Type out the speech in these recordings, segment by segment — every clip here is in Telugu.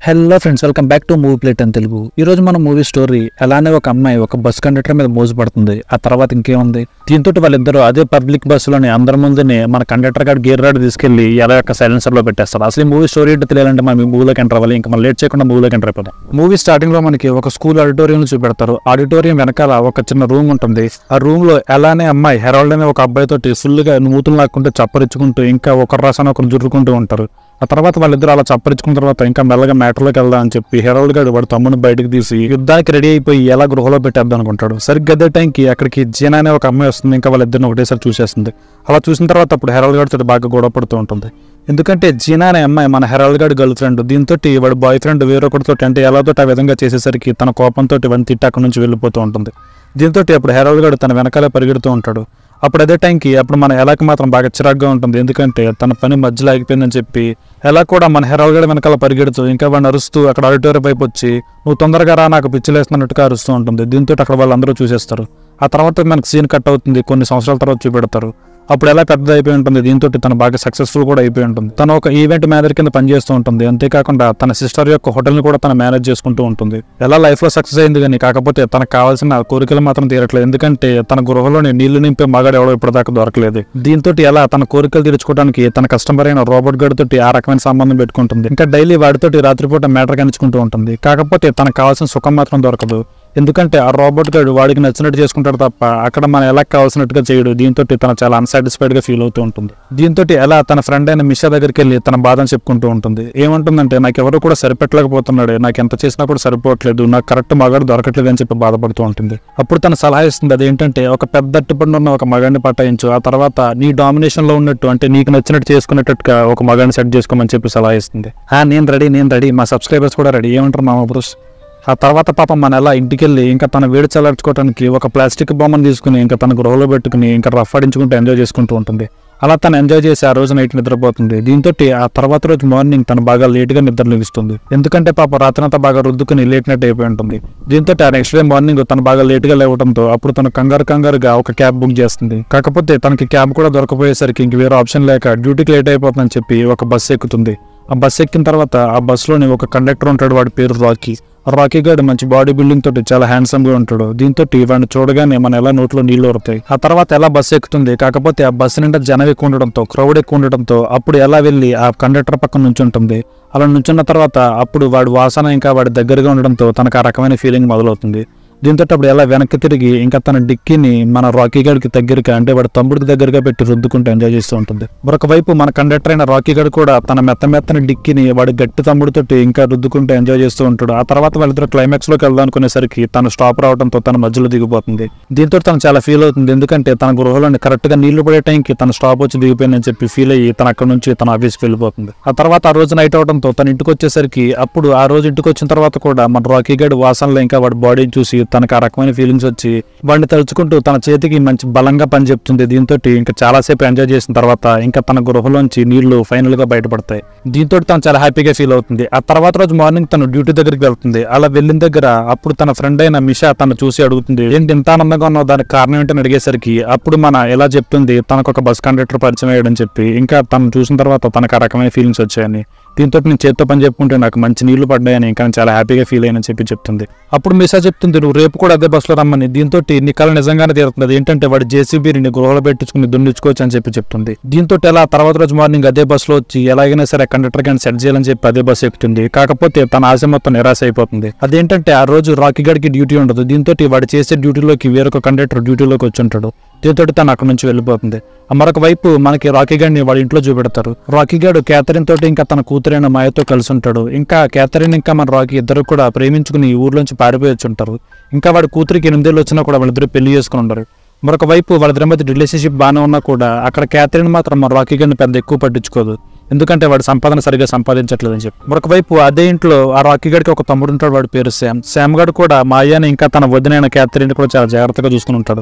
hello friends welcome back to movie plate అని తెలుగు ఈ రోజు మన మూవీ స్టోరీ అలానే ఒక అమ్మాయి ఒక బస్ కండక్టర్ మీద మోసపడుతుంది ఆ తర్వాత ఇంకేముంది దీంతో వాళ్ళిద్దరూ అదే పబ్లిక్ బస్సులోని అందరి ముందునే మన కండక్టర్ గారు గేర్ రాడ్ తీసుకెళ్లి ఎలా యొక్క సైలెన్సర్ లో పెట్టేస్తారు అసలు ఈ మూవీ స్టోరీ ఏంటో తెలియాలంటే మనం ఈ మూవీలోకి ఎంటర్ అవ్వాలి ఇంకా మనం లేట్ చేయకుండా మూవీలోకి ఎంటర్ అయిపోతాం మూవీ స్టార్టింగ్ లో మనకి ఒక స్కూల్ ఆడిటోరియం చూపెడతారు ఆడిటోరియం వెనకాల ఒక చిన్న రూమ్ ఉంటుంది ఆ రూమ్ లో ఎలానే అమ్మాయి హెరాల్డ్ అనే ఒక అబ్బాయి తోటి ఫుల్ గా మూతులు లాక్కుంటూ చప్పరించుకుంటూ ఇంకా ఒకరు రాసాన ఒకరు జుర్రుకుంటూ ఉంటారు ఆ తర్వాత వాళ్ళిద్దరు అలా చప్పరించుకున్న తర్వాత ఇంకా మెల్లగా మ్యాటర్లోకి వెళ్దాం అని చెప్పి హెరాల్డ్ గారు వాడు తమ్ముని బయటకు తీసి యుద్ధానికి రెడీ అయిపోయి ఎలా గృహలో పెట్టేద్దాం అనుకుంటాడు సరిగ్గా అదే టైంకి అక్కడికి జీనా అనే ఒక అమ్మాయి వస్తుంది ఇంకా వాళ్ళిద్దరిని ఒకటేసారి చూసేస్తుంది అలా చూసిన తర్వాత అప్పుడు హెరాల్డ్ గారు తోటి బాగా గొడవ పడుతూ ఉంటుంది ఎందుకంటే జీనా అనే అమ్మాయి మన హెరాల్డ్ గారి గర్ల్ ఫ్రెండ్ దీంతో వాడు బాయ్ ఫ్రెండ్ వేరొకటితో అంటే ఎలాతో ఆ విధంగా చేసేసరికి తన కోపంతో వాడిని తిట్టి అక్కడి నుంచి వెళ్ళిపోతూ ఉంటుంది దీంతో అప్పుడు హెరాల్డ్ గారు తన వెనకాలే పరిగెడుతూ ఉంటాడు అప్పుడు అదే టైంకి అప్పుడు మన ఎలాకి మాత్రం బాగా చిరాగ్గా ఉంటుంది ఎందుకంటే తన పని మధ్యలో ఆగిపోయిందని చెప్పి ఎలా కూడా మన హెరాల్డ్ గారి వెనకాల పరిగెడుతూ ఇంకా వాడిని అరుస్తూ అక్కడ ఆడిటోరియం వైపు వచ్చి నువ్వు తొందరగా రా నాకు పిచ్చిలేస్తున్నట్టుగా అరుస్తూ ఉంటుంది దీంతో అక్కడ వాళ్ళందరూ చూసేస్తారు ఆ తర్వాత మనకి సీన్ కట్ అవుతుంది కొన్ని సంవత్సరాల తర్వాత చూపెడతారు అప్పుడు ఎలా పెద్ద అయిపోయి ఉంటుంది దీంతో తను బాగా సక్సెస్ఫుల్ కూడా అయిపోయి ఉంటుంది తను ఒక ఈవెంట్ మేనేజర్ కింద పనిచేస్తూ ఉంటుంది అంతేకాకుండా తన సిస్టర్ యొక్క హోటల్ ని కూడా తను మేనేజ్ చేసుకుంటూ ఉంటుంది ఎలా లైఫ్ లో సక్సెస్ అయింది కానీ కాకపోతే తనకు కావాల్సిన కోరికలు మాత్రం తీరట్లేదు ఎందుకంటే తన గృహలోని నీళ్లు నింపే మగాడు ఎవడో ఇప్పటిదాకా దొరకలేదు దీంతో ఎలా తన కోరికలు తీర్చుకోవడానికి తన కస్టమర్ అయిన రోబోట్ గడి తోటి ఆ రకమైన సంబంధం పెట్టుకుంటుంది ఇంకా డైలీ వాడితోటి రాత్రిపూట మ్యాటర్ కనిచుకుంటూ ఉంటుంది కాకపోతే తనకు కావాల్సిన సుఖం మాత్రం దొరకదు ఎందుకంటే ఆ రోబోట్ గాడు వాడికి నచ్చినట్టు చేసుకుంటాడు తప్ప అక్కడ మనం ఎలా కావాల్సినట్టుగా చేయడు దీంతో తను చాలా అన్సాటిస్ఫైడ్ గా ఫీల్ అవుతూ ఉంటుంది దీంతో ఎలా తన ఫ్రెండ్ అయిన మిషా దగ్గరికి వెళ్ళి తన బాధను చెప్పుకుంటూ ఉంటుంది ఏమంటుందంటే నాకు ఎవరు కూడా సరిపెట్టలేకపోతున్నాడు నాకు ఎంత చేసినా కూడా సరిపోవట్లేదు నాకు కరెక్ట్ మగాడు దొరకట్లేదు అని చెప్పి బాధపడుతూ ఉంటుంది అప్పుడు తన సలహా ఇస్తుంది అదేంటంటే ఒక పెద్ద అట్టుపండు ఉన్న ఒక మగాడిని పట్టాయించు ఆ తర్వాత నీ డామినేషన్ లో ఉన్నట్టు అంటే నీకు నచ్చినట్టు చేసుకునేటట్టుగా ఒక మగాడిని సెట్ చేసుకోమని చెప్పి సలహా ఇస్తుంది ఆ నేను రెడీ నేను రెడీ మా సబ్స్క్రైబర్స్ కూడా రెడీ ఏమంటారు మామ బ్రూస్ ఆ తర్వాత పాపం మన ఎలా ఇంటికి వెళ్ళి ఇంకా తన వేడి చల్లార్చుకోవడానికి ఒక ప్లాస్టిక్ బొమ్మను తీసుకుని ఇంకా తన గృహలో పెట్టుకుని ఇంకా రఫ్ ఆడించుకుంటూ ఎంజాయ్ చేసుకుంటూ ఉంటుంది అలా తను ఎంజాయ్ చేసి ఆ రోజు నైట్ నిద్రపోతుంది దీంతో ఆ తర్వాత రోజు మార్నింగ్ తను బాగా లేట్ గా నిద్ర లభిస్తుంది ఎందుకంటే పాప రాత్రంతా బాగా రుద్దుకుని లేట్ నైట్ అయిపోయి ఉంటుంది దీంతో ఆ నెక్స్ట్ డే మార్నింగ్ తను బాగా లేట్ గా లేవడంతో అప్పుడు తను కంగారు కంగారుగా ఒక క్యాబ్ బుక్ చేస్తుంది కాకపోతే తనకి క్యాబ్ కూడా దొరకపోయేసరికి ఇంక వేరే ఆప్షన్ లేక డ్యూటీకి లేట్ అయిపోతుందని చెప్పి ఒక బస్సు ఎక్కుతుంది ఆ బస్సు ఎక్కిన తర్వాత ఆ బస్సులోని ఒక కండక్టర్ ఉంటాడు వాడి పేరు రాకీ రాకీ గార్డ్ మంచి బాడీ బిల్డింగ్ తోటి చాలా హ్యాండ్సమ్ గా ఉంటాడు దీంతో వాడిని చూడగానే మన ఎలా నోట్లో నీళ్లు వరుతాయి ఆ తర్వాత ఎలా బస్సు ఎక్కుతుంది కాకపోతే ఆ బస్సు నిండా జనం ఎక్కువ ఉండడంతో క్రౌడ్ ఎక్కువ ఉండడంతో అప్పుడు ఎలా వెళ్ళి ఆ కండక్టర్ పక్కన నుంచి ఉంటుంది అలా నుంచున్న తర్వాత అప్పుడు వాడి వాసన ఇంకా వాడి దగ్గరగా ఉండడంతో తనకు ఆ రకమైన ఫీలింగ్ మొదలవుతుంది దీంతో అప్పుడు ఎలా వెనక్కి తిరిగి ఇంకా తన డిక్కిని మన రాకీ గడికి దగ్గరగా అంటే వాడి తమ్ముడికి దగ్గరగా పెట్టి రుద్దుకుంటూ ఎంజాయ్ చేస్తూ ఉంటుంది మరొక వైపు మన కండక్టర్ అయిన రాకీ గడ్ కూడా తన మెత్త మెత్తని డిక్కిని వాడి గట్టి తమ్ముడితోటి ఇంకా రుద్దుకుంటూ ఎంజాయ్ చేస్తూ ఉంటాడు ఆ తర్వాత వాళ్ళిద్దరు క్లైమాక్స్ లోకి వెళ్దాం అనుకునేసరికి తను స్టాప్ రావడంతో తన మధ్యలో దిగిపోతుంది దీంతో తను చాలా ఫీల్ అవుతుంది ఎందుకంటే తన గృహలోని కరెక్ట్ గా నీళ్లు పడే టైంకి తన స్టాప్ వచ్చి దిగిపోయిందని చెప్పి ఫీల్ అయ్యి తన అక్కడ నుంచి తన ఆఫీస్కి వెళ్ళిపోతుంది ఆ తర్వాత ఆ రోజు నైట్ అవడంతో తన ఇంటికి వచ్చేసరికి అప్పుడు ఆ రోజు ఇంటికి వచ్చిన తర్వాత కూడా మన రాకీ గడ్ వాసనలో ఇంకా వాడి బాడీని చూసి తనకు ఆ రకమైన ఫీలింగ్స్ వచ్చి వాడిని తలుచుకుంటూ తన చేతికి మంచి బలంగా పని చెప్తుంది దీంతో ఇంకా చాలాసేపు ఎంజాయ్ చేసిన తర్వాత ఇంకా తన గృహలోంచి నీళ్లు ఫైనల్ గా బయటపడతాయి దీంతో తను చాలా హ్యాపీగా ఫీల్ అవుతుంది ఆ తర్వాత రోజు మార్నింగ్ తను డ్యూటీ దగ్గరికి వెళ్తుంది అలా వెళ్ళిన దగ్గర అప్పుడు తన ఫ్రెండ్ అయిన మిషా తను చూసి అడుగుతుంది ఏంటి ఇంత ఆనందంగా ఉన్నావు దానికి కారణం ఏంటని అడిగేసరికి అప్పుడు మన ఎలా చెప్తుంది తనకు ఒక బస్ కండక్టర్ పరిచయం అయ్యాడని చెప్పి ఇంకా తను చూసిన తర్వాత తనకు ఆ రకమైన ఫీలింగ్స్ వచ్చాయని దీంతో నేను చేత్తో పని చెప్పుకుంటే నాకు మంచి నీళ్లు పడ్డాయని ఇంకా నేను చాలా హ్యాపీగా ఫీల్ అయ్యానని చెప్పి చెప్తుంది అప్పుడు మిసా చెప్తుంది నువ్వు రేపు కూడా అదే బస్సులో రమ్మని దీంతో నీ కళ నిజంగానే తీరుతుంది ఏంటంటే వాడు జేసీబీని నీ గృహలో పెట్టించుకుని దున్నించుకోవచ్చు అని చెప్పి చెప్తుంది దీంతో ఎలా తర్వాత రోజు మార్నింగ్ అదే బస్సులో వచ్చి ఎలాగైనా సరే కండక్టర్ గాని సెట్ చేయాలని చెప్పి అదే బస్సు ఎక్కుతుంది కాకపోతే తన ఆశ మొత్తం నిరాశ అయిపోతుంది అదేంటంటే ఆ రోజు రాకీగడికి డ్యూటీ ఉండదు దీంతో వాడు చేసే డ్యూటీలోకి వేరొక కండక్టర్ డ్యూటీలోకి వచ్చి ఉంటాడు దీంతో తను అక్కడ నుంచి వెళ్ళిపోతుంది ఆ మరొక వైపు మనకి రాకీ గాడిని వాడి ఇంట్లో చూపెడతారు రాకీ గాడు క్యాథరిన్ తోటి ఇంకా తన కూతురైన మాయతో కలిసి ఉంటాడు ఇంకా క్యాథరిన్ ఇంకా మన రాకీ ఇద్దరు కూడా ప్రేమించుకుని ఈ ఊర్లోంచి పారిపోయి వచ్చి ఉంటారు ఇంకా వాడి కూతురికి ఎనిమిదేళ్ళు వచ్చినా కూడా వాళ్ళిద్దరు పెళ్లి చేసుకుని ఉండరు మరొక వైపు వాళ్ళిద్దరి మధ్య రిలేషన్షిప్ బాగానే ఉన్నా కూడా అక్కడ క్యాథరిన్ మాత్రం మన రాకీ గారిని పెద్ద ఎక్కువ పట్టించుకోదు ఎందుకంటే వాడు సంపాదన సరిగా సంపాదించట్లేదని చెప్పి మరొక వైపు అదే ఇంట్లో ఆ రాకీ గడికి ఒక తమ్ముడు ఉంటాడు వాడి పేరు శామ్ శామ్ గడు కూడా మా అయ్యని ఇంకా తన వదినైన క్యాథరిన్ కూడా చాలా జాగ్రత్తగా చూసుకుని ఉంటాడు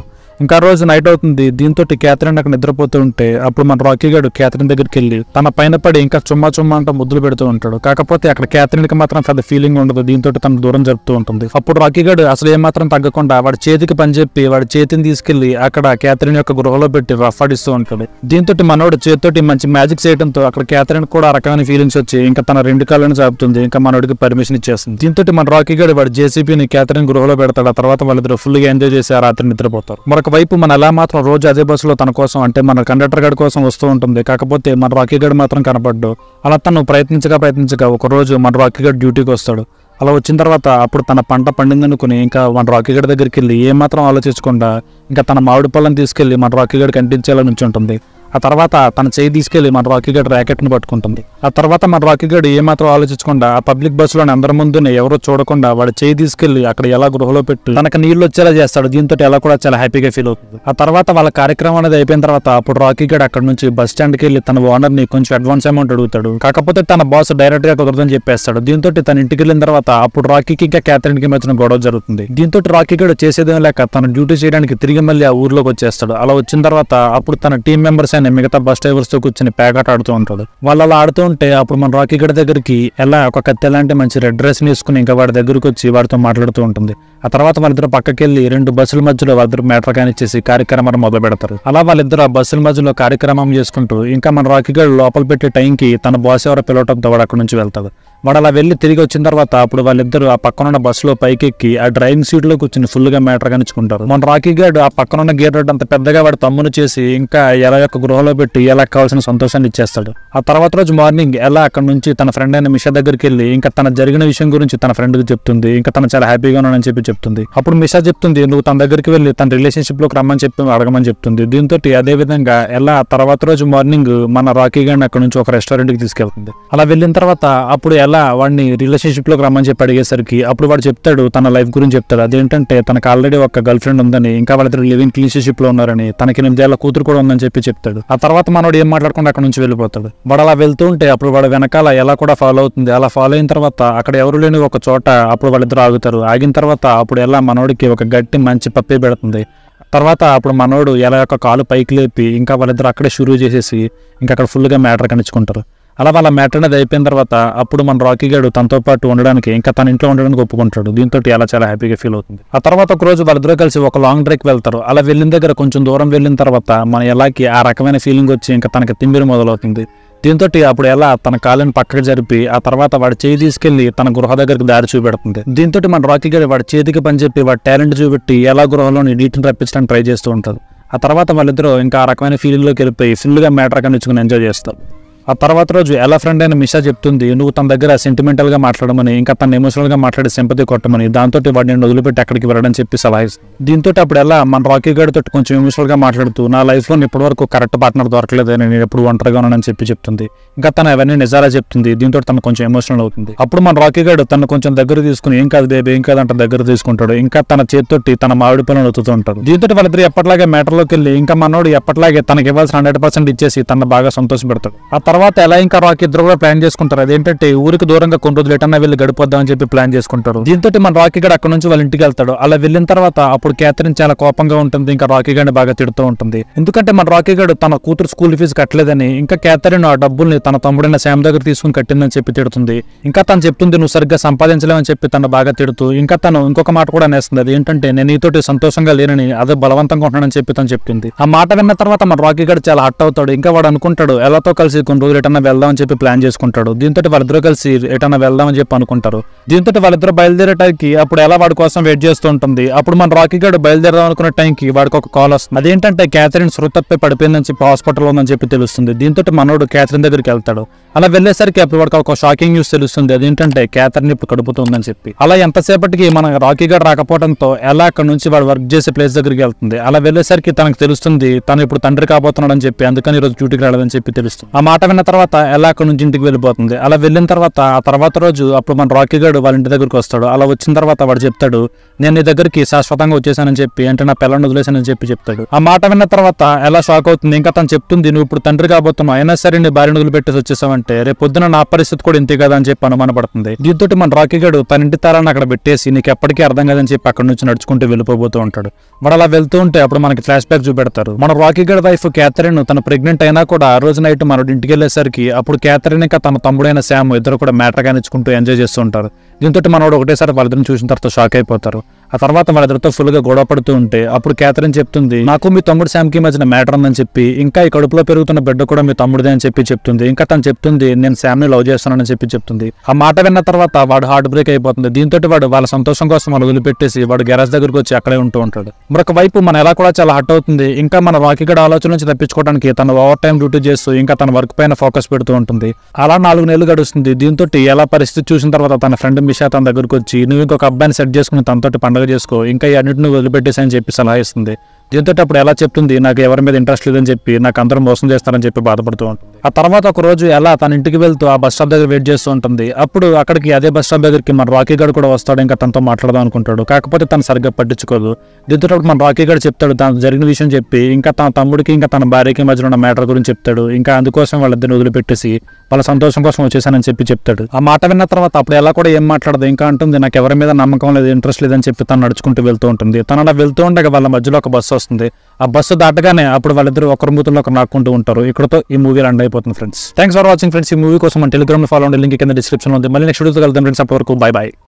ఇంకా రోజు నైట్ అవుతుంది దీంతో క్యాథరిన్ అక్కడ నిద్రపోతూ ఉంటే అప్పుడు మన రాకీ గారు క్యాథరిన్ దగ్గరికి వెళ్ళి తన పైన పడి ఇంకా చుమ్మా చుమ్మా అంటూ ముద్దులు పెడుతూ ఉంటాడు కాకపోతే అక్కడ క్యాథరిన్ కి మాత్రం పెద్ద ఫీలింగ్ ఉండదు దీంతో తన దూరం జరుపుతూ ఉంటుంది అప్పుడు రాకీ గారు అసలు ఏమాత్రం తగ్గకుండా వాడి చేతికి పని చెప్పి వాడి చేతిని తీసుకెళ్లి అక్కడ క్యాథరిన్ యొక్క గృహలో పెట్టి రఫ్ ఆడిస్తూ ఉంటాడు దీంతో మనోడు చేతితోటి మంచి మ్యాజిక్ చేయడంతో అక్కడ క్యాథరిన్ కూడా ఆ రకమైన ఫీలింగ్స్ వచ్చి ఇంకా తన రెండు కాళ్ళని చాపుతుంది ఇంకా మనోడికి పర్మిషన్ ఇచ్చేస్తుంది దీంతో మన రాకీ గారు వాడి జేసీపీని క్యాథరిన్ గృహలో పెడతాడు ఆ తర్వాత వాళ్ళిద్దరు ఫుల్ గా ఎంజాయ్ చేసి ఆ రాత్రి నిద్రపోతారు మరొక వైపు మన ఎలా మాత్రం రోజు అదే బస్సులో తన కోసం అంటే మన కండక్టర్ గడి కోసం వస్తూ ఉంటుంది కాకపోతే మన రాకీ గడి మాత్రం కనపడ్డు అలా తను ప్రయత్నించగా ప్రయత్నించగా ఒక రోజు మన రాకీ గడి డ్యూటీకి వస్తాడు అలా వచ్చిన తర్వాత అప్పుడు తన పంట పండిందనుకుని ఇంకా మన రాకీ గడి దగ్గరికి వెళ్ళి ఏమాత్రం ఆలోచించకుండా ఇంకా తన మామిడి పళ్ళని తీసుకెళ్లి మన రాకీ గడికి అంటించేలా నుంచి ఉంటుంది ఆ తర్వాత తన చేయి తీసుకెళ్లి మన రాకీ గడి ర్యాకెట్ ని పట్టుకుంటుంది ఆ తర్వాత మన రాకీ గడి ఏమాత్రం ఆలోచించకుండా ఆ పబ్లిక్ బస్సులోని అందరి ముందునే ఎవరో చూడకుండా వాడి చేయి తీసుకెళ్లి అక్కడ ఎలా గృహలో పెట్టి తనకు నీళ్లు వచ్చేలా చేస్తాడు దీంతో ఎలా కూడా చాలా హ్యాపీగా ఫీల్ అవుతుంది ఆ తర్వాత వాళ్ళ కార్యక్రమం అనేది అయిపోయిన తర్వాత అప్పుడు రాకీ గడ్ అక్కడ నుంచి బస్ స్టాండ్ కి వెళ్ళి తన ఓనర్ ని కొంచెం అడ్వాన్స్ అమౌంట్ అడుగుతాడు కాకపోతే తన బాస్ డైరెక్ట్ గా కుదరదని చెప్పేస్తాడు దీంతో తన ఇంటికి వెళ్ళిన తర్వాత అప్పుడు రాకీకి ఇంకా క్యాథరిన్ కి మధ్యన గొడవ జరుగుతుంది దీంతో రాకీ గడు చేసేదేం లేక తన డ్యూటీ చేయడానికి తిరిగి మళ్ళీ ఆ ఊర్లోకి వచ్చేస్తాడు అలా వచ్చిన తర్వాత అప్పుడు తన టీం మెంబర్స్ అయిన మిగతా బస్ డ్రైవర్స్ తో కూర్చొని పేకాట ఆడుతూ ఉంటాడు వాళ్ళు అలా ఆడుతూ ఉంటే అప్పుడు మన రాకీ గడి దగ్గరికి ఎలా ఒక కత్తి లాంటి మంచి రెడ్ డ్రెస్ వేసుకుని ఇంకా వాడి దగ్గరికి వచ్చి వాడితో మాట్లాడుతూ ఉంటుంది ఆ తర్వాత వాళ్ళిద్దరు పక్కకి వెళ్ళి రెండు బస్సుల మధ్యలో వాళ్ళిద్దరు మేటర్ కానిచ్చేసి కార్యక్రమాన్ని మొదలు పెడతారు అలా వాళ్ళిద్దరు ఆ బస్సుల మధ్యలో కార్యక్రమం చేసుకుంటూ ఇంకా మన రాకీ గడు లోపల పెట్టే టైంకి తన బాస్ ఎవరో పిలవటంతో వాడు అక్కడ నుంచి వెళ్తాడు వాడు అలా వెళ్ళి తిరిగి వచ్చిన తర్వాత అప్పుడు వాళ్ళిద్దరు ఆ పక్కనున్న బస్సులో పైకెక్కి ఆ డ్రైవింగ్ సీట్ లో కూర్చుని ఫుల్ గా మ్యాటర్ కనిచుకుంటారు మన రాకీ గార్డ్ ఆ పక్కనున్న గేర్ రోడ్ అంత పెద్దగా వాడు తమ్మును చేసి ఇంకా ఎలా యొక్క గృహలో పెట్టి ఎలా కావాల్సిన సంతోషాన్ని ఇచ్చేస్తాడు ఆ తర్వాత రోజు మార్నింగ్ ఎలా అక్కడ నుంచి తన ఫ్రెండ్ అయిన మిషా దగ్గరికి వెళ్ళి ఇంకా తన జరిగిన విషయం గురించి తన ఫ్రెండ్ కి చెప్తుంది ఇంకా తన చాలా హ్యాపీగా ఉన్నానని చెప్పి చెప్తుంది అప్పుడు మిషా చెప్తుంది నువ్వు తన దగ్గరికి వెళ్ళి తన రిలేషన్షిప్ లోకి రమ్మని చెప్పి అడగమని చెప్తుంది దీంతో అదే విధంగా ఎలా ఆ తర్వాత రోజు మార్నింగ్ మన రాకీ గారిని అక్కడ నుంచి ఒక రెస్టారెంట్ కి తీసుకెళ్తుంది అలా వెళ్ళిన తర్వాత అప్పుడు ఎలా వాడిని రిలేషన్షిప్ లోకి రమ్మని చెప్పి అడిగేసరికి అప్పుడు వాడు చెప్తాడు తన లైఫ్ గురించి చెప్తాడు అదేంటంటే తనకు ఆల్రెడీ ఒక గర్ల్ ఫ్రెండ్ ఉందని ఇంకా వాళ్ళిద్దరు లివింగ్ రిలేషన్షిప్ లో ఉన్నారని తనకి ఎనిమిదేళ్ల కూతురు కూడా ఉందని చెప్పి చెప్తాడు ఆ తర్వాత మనోడు ఏం మాట్లాడకుండా అక్కడ నుంచి వెళ్ళిపోతాడు వాడు అలా వెళ్తూ ఉంటే అప్పుడు వాడు వెనకాల ఎలా కూడా ఫాలో అవుతుంది అలా ఫాలో అయిన తర్వాత అక్కడ ఎవరు లేని ఒక చోట అప్పుడు వాళ్ళిద్దరు ఆగుతారు ఆగిన తర్వాత అప్పుడు ఎలా మనోడికి ఒక గట్టి మంచి పప్పి పెడుతుంది తర్వాత అప్పుడు మనోడు ఎలా యొక్క కాలు పైకి లేపి ఇంకా వాళ్ళిద్దరు అక్కడే షురూ చేసేసి ఇంకా అక్కడ ఫుల్గా మ్యాటర్ కనిచుకుంటారు అలా వాళ్ళ మ్యాటర్ అనేది అయిపోయిన తర్వాత అప్పుడు మన రాకీ గారు తనతో పాటు ఉండడానికి ఇంకా తన ఇంట్లో ఉండడానికి ఒప్పుకుంటాడు దీంతో అలా చాలా హ్యాపీగా ఫీల్ అవుతుంది ఆ తర్వాత ఒక రోజు వాళ్ళిద్దరూ కలిసి ఒక లాంగ్ డ్రైక్ వెళ్తారు అలా వెళ్ళిన దగ్గర కొంచెం దూరం వెళ్ళిన తర్వాత మన ఎలాకి ఆ రకమైన ఫీలింగ్ వచ్చి ఇంకా తనకి తిమ్మిరి మొదలవుతుంది దీంతో అప్పుడు ఎలా తన కాళ్ళని పక్కకు జరిపి ఆ తర్వాత వాడి చేయి తీసుకెళ్లి తన గృహ దగ్గరికి దారి చూపెడుతుంది దీంతో మన రాకీ గారి వాడి చేతికి పని చెప్పి వాడి టాలెంట్ చూపెట్టి ఎలా గృహలోని నీటిని రప్పించడానికి ట్రై చేస్తూ ఉంటారు ఆ తర్వాత వాళ్ళిద్దరూ ఇంకా ఆ రకమైన ఫీలింగ్లోకి వెళ్ళిపోయి ఫుల్గా మ్యాటర్ కనిపించుకుని ఎంజాయ్ చేస్తారు ఆ తర్వాత రోజు ఎలా ఫ్రెండ్ అయిన మిషా చెప్తుంది నువ్వు తన దగ్గర సెంటిమెంటల్ గా మాట్లాడమని ఇంకా తన ఎమోషనల్ గా మాట్లాడి సింపతి కొట్టమని దాంతో వాడిని నేను వదిలిపెట్టి అక్కడికి వెళ్ళడం చెప్పి సలహా ఇస్తుంది దీంతో అప్పుడు ఎలా మన రాకీ గడితో కొంచెం ఎమోషనల్ గా మాట్లాడుతూ నా లైఫ్ లో ఇప్పటి వరకు కరెక్ట్ పార్ట్నర్ దొరకలేదు నేను ఎప్పుడు ఒంటరిగా ఉన్నానని చెప్పి చెప్తుంది ఇంకా తన అవన్నీ నిజాలా చెప్తుంది దీంతో తను కొంచెం ఎమోషనల్ అవుతుంది అప్పుడు మన రాకీ గడు తను కొంచెం దగ్గర తీసుకుని ఏం కాదు బేబీ ఏం కాదు అంటే దగ్గర తీసుకుంటాడు ఇంకా తన చేతితోటి తన మామిడి పనులు ఒత్తుతూ ఉంటాడు దీంతో వాళ్ళిద్దరు ఎప్పటిలాగే మ్యాటర్ లోకి వెళ్ళి ఇంకా మనోడు ఎప్పటిలాగే తనకి ఇవ్వాల్సిన హండ్రెడ్ పర్సెంట్ ఇచ్చేసి తన బాగా సంతోష పెడతాడు ఆ తర్వాత ఎలా ఇంకా రాకీ ఇద్దరు కూడా ప్లాన్ చేసుకుంటారు అదేంటంటే ఊరికి దూరంగా కొన్ని రోజులు ఎటన్నా వెళ్ళి గడిపోద్దామని చెప్పి ప్లాన్ చేసుకుంటారు దీంతో మన రాకీ గడు అక్కడ నుంచి వాళ్ళ ఇంటికి వెళ్తాడు అలా వెళ్ళిన తర్వాత అప్పుడు క్యాథరిన్ చాలా కోపంగా ఉంటుంది ఇంకా రాకీ గడిని బాగా తిడుతూ ఉంటుంది ఎందుకంటే మన రాకీ గడు తన కూతురు స్కూల్ ఫీజు కట్టలేదని ఇంకా క్యాథరిన్ ఆ డబ్బుల్ని తన తమ్ముడైన శామ్ దగ్గర తీసుకుని కట్టిందని చెప్పి తిడుతుంది ఇంకా తను చెప్తుంది నువ్వు సరిగ్గా సంపాదించలేవని చెప్పి తను బాగా తిడుతూ ఇంకా తను ఇంకొక మాట కూడా అనేస్తుంది అది ఏంటంటే నేను నీతోటి సంతోషంగా లేనని అదే బలవంతంగా ఉంటున్నానని చెప్పి తను చెప్తుంది ఆ మాట విన్న తర్వాత మన రాకీ గడు చాలా హట్ అవుతాడు ఇంకా వాడు అనుకుంటాడు ఎలాతో కలిసి కొన్ని రోజులు ఎటన్నా వెళ్దామని చెప్పి ప్లాన్ చేసుకుంటాడు దీంతో వాళ్ళిద్దరూ కలిసి ఎటన్నా వెళ్దామని చెప్పి అనుకుంటారు దీంతో వాళ్ళిద్దరు బయలుదేరే టైంకి అప్పుడు ఎలా వాడి కోసం వెయిట్ చేస్తూ ఉంటుంది అప్పుడు మన రాకీ గడు బయలుదేరదాం అనుకున్న టైంకి వాడికి ఒక కాల్ వస్తుంది అదేంటంటే క్యాథరిన్ శృతప్పై పడిపోయిందని చెప్పి హాస్పిటల్ ఉందని చెప్పి తెలుస్తుంది దీంతో మనోడు క్యాథరిన్ దగ్గరికి వెళ్తాడు అలా వెళ్ళేసరికి అప్పుడు వాడికి ఒక షాకింగ్ న్యూస్ తెలుస్తుంది అదేంటంటే క్యాథరిన్ ఇప్పుడు కడుపుతుందని చెప్పి అలా ఎంతసేపటికి మన రాకీ గడు రాకపోవడంతో ఎలా అక్కడ నుంచి వాడు వర్క్ చేసే ప్లేస్ దగ్గరికి వెళ్తుంది అలా వెళ్ళేసరికి తనకు తెలుస్తుంది తను ఇప్పుడు తండ్రి కాబోతున్నాడని చెప్పి అందుకని ఈరోజు డ్యూటీకి రాలేదని చెప్పి తెలుస్తుంది ఆ మాట విన్న తర్వాత ఎలా అక్కడ నుంచి ఇంటికి వెళ్ళిపోతుంది అలా వెళ్ళిన తర్వాత ఆ తర్వాత రోజు అప్పుడు మన రాకీ గారు వాళ్ళ ఇంటి దగ్గరికి వస్తాడు అలా వచ్చిన తర్వాత వాడు చెప్తాడు నేను నీ దగ్గరికి శాశ్వతంగా వచ్చేసానని చెప్పి అంటే నా పిల్లని వదిలేసానని చెప్పి చెప్తాడు ఆ మాట విన్న తర్వాత ఎలా షాక్ అవుతుంది ఇంకా తను చెప్తుంది నువ్వు ఇప్పుడు తండ్రి కాబోతున్నావు అయినా సరే నీ భార్యను వదిలిపెట్టేసి వచ్చేసావంటే రేపు పొద్దున నా పరిస్థితి కూడా ఇంతే కదా అని చెప్పి అనుమానపడుతుంది దీంతో మన రాకీ గడు తన ఇంటి తారాన్ని అక్కడ పెట్టేసి నీకు ఎప్పటికీ అర్థం కాదని చెప్పి అక్కడ నుంచి నడుచుకుంటూ వెళ్ళిపోతూ ఉంటాడు వాడు అలా వెళ్తూ ఉంటే అప్పుడు మనకి ఫ్లాష్ బ్యాక్ చూపెడతారు మన రాకీ గడ్ వైఫ్ క్యాథరిన్ తన ప్రెగ్నెంట్ అయినా కూడా ఆ రోజు నైట్ మన ఇంటికి వెళ్ళేసరికి అప్పుడు క్యాథరిన్ ఇంకా తన తమ్ముడైన శామ్ ఇద్దరు కూడా మ్యాటర్ కానిచ్చుకుంటూ ఎంజాయ్ చేస్తూ ఉంటారు దీంతో మనోడు ఒకటేసారి వాళ్ళిద్దరిని చూసిన తర్వాత షాక్ అయిపోతారు ఆ తర్వాత వాళ్ళిద్దరితో ఫుల్ గా గొడవ పడుతూ ఉంటే అప్పుడు క్యాథరిన్ చెప్తుంది నాకు మీ తమ్ముడు శామ్ కి మధ్యన మ్యాటర్ ఉందని చెప్పి ఇంకా ఈ కడుపులో పెరుగుతున్న బిడ్డ కూడా మీ తమ్ముడిదే అని చెప్పి చెప్తుంది ఇంకా తను చెప్తుంది నేను శామ్ ని లవ్ చేస్తున్నానని చెప్పి చెప్తుంది ఆ మాట విన్న తర్వాత వాడు హార్ట్ బ్రేక్ అయిపోతుంది దీంతో వాడు వాళ్ళ సంతోషం కోసం వాళ్ళు వదిలిపెట్టేసి వాడు గ్యారేజ్ దగ్గరకు వచ్చి అక్కడే ఉంటూ ఉంటాడు మరొక వైపు మన ఎలా కూడా చాలా హట్ అవుతుంది ఇంకా మన వాకిగడ ఆలోచన నుంచి తప్పించుకోవడానికి తన ఓవర్ టైం డ్యూటీ చేస్తూ ఇంకా తన వర్క్ పైన ఫోకస్ పెడుతూ ఉంటుంది అలా నాలుగు నెలలు గడుస్తుంది దీంతో ఎలా పరిస్థితి చూసిన తర్వాత తన ఫ్రెండ్ మిషా తన దగ్గరకు వచ్చి నువ్వు ఇంకొక అబ్బాయిని సెట్ చేసుకుని తనతోటి పండుగ చేసుకో ఇంకా ఈ అన్నింటిని వదిలిపెట్టేసి అని చెప్పి సలహా ఇస్తుంది దీంతో అప్పుడు ఎలా చెప్తుంది నాకు ఎవరి మీద ఇంట్రెస్ట్ లేదని చెప్పి నాకు అందరూ మోసం చేస్తారని చెప్పి బాధపడుతూ ఉంటుంది ఆ తర్వాత ఒక రోజు ఎలా తన ఇంటికి వెళ్తూ ఆ బస్ స్టాప్ దగ్గర వెయిట్ చేస్తూ ఉంటుంది అప్పుడు అక్కడికి అదే బస్ స్టాప్ దగ్గరికి మన రాకీ గడు కూడా వస్తాడు ఇంకా తనతో మాట్లాడదాం అనుకుంటాడు కాకపోతే తను సరిగ్గా పట్టించుకోదు దీంతో అప్పుడు మన రాకీ గడు చెప్తాడు తను జరిగిన విషయం చెప్పి ఇంకా తన తమ్ముడికి ఇంకా తన భార్యకి మధ్యలో ఉన్న మ్యాటర్ గురించి చెప్తాడు ఇంకా అందుకోసం వాళ్ళిద్దరిని వదిలిపెట్టేసి వాళ్ళ సంతోషం కోసం వచ్చేసానని చెప్పి చెప్తాడు ఆ మాట విన్న తర్వాత అప్పుడు ఎలా కూడా ఏం మాట్లాడదు ఇంకా అంటుంది నాకు ఎవరి మీద నమ్మకం లేదు ఇంట్రెస్ట్ లేదని చెప్పి తను నడుచుకుంటూ వెళ్తూ ఉంటుంది తను అలా వెళ్తూ ఉండగా వాళ్ళ మధ్యలో ఒక బస్సు వస్తుంది ఆ బస్సు దాటగానే అప్పుడు వాళ్ళిద్దరు ఒకరి మూతుల్లో ఒకరు నాకుంటూ ఉంటారు ఇక్కడతో ఈ మూవీ రన్ అయిపోతుంది friends thanks for watching friends ఈ మూవీ కోసం మన టెలిగ్రామ్ ఫాలో ఉండే లింక్ కింద డిస్క్రిప్షన్ ఉంది మళ్ళీ నెక్స్ట్ వీడియోతో కలుద్దాం ఫ్రెండ్స్ అప్పటి వరకు బై బై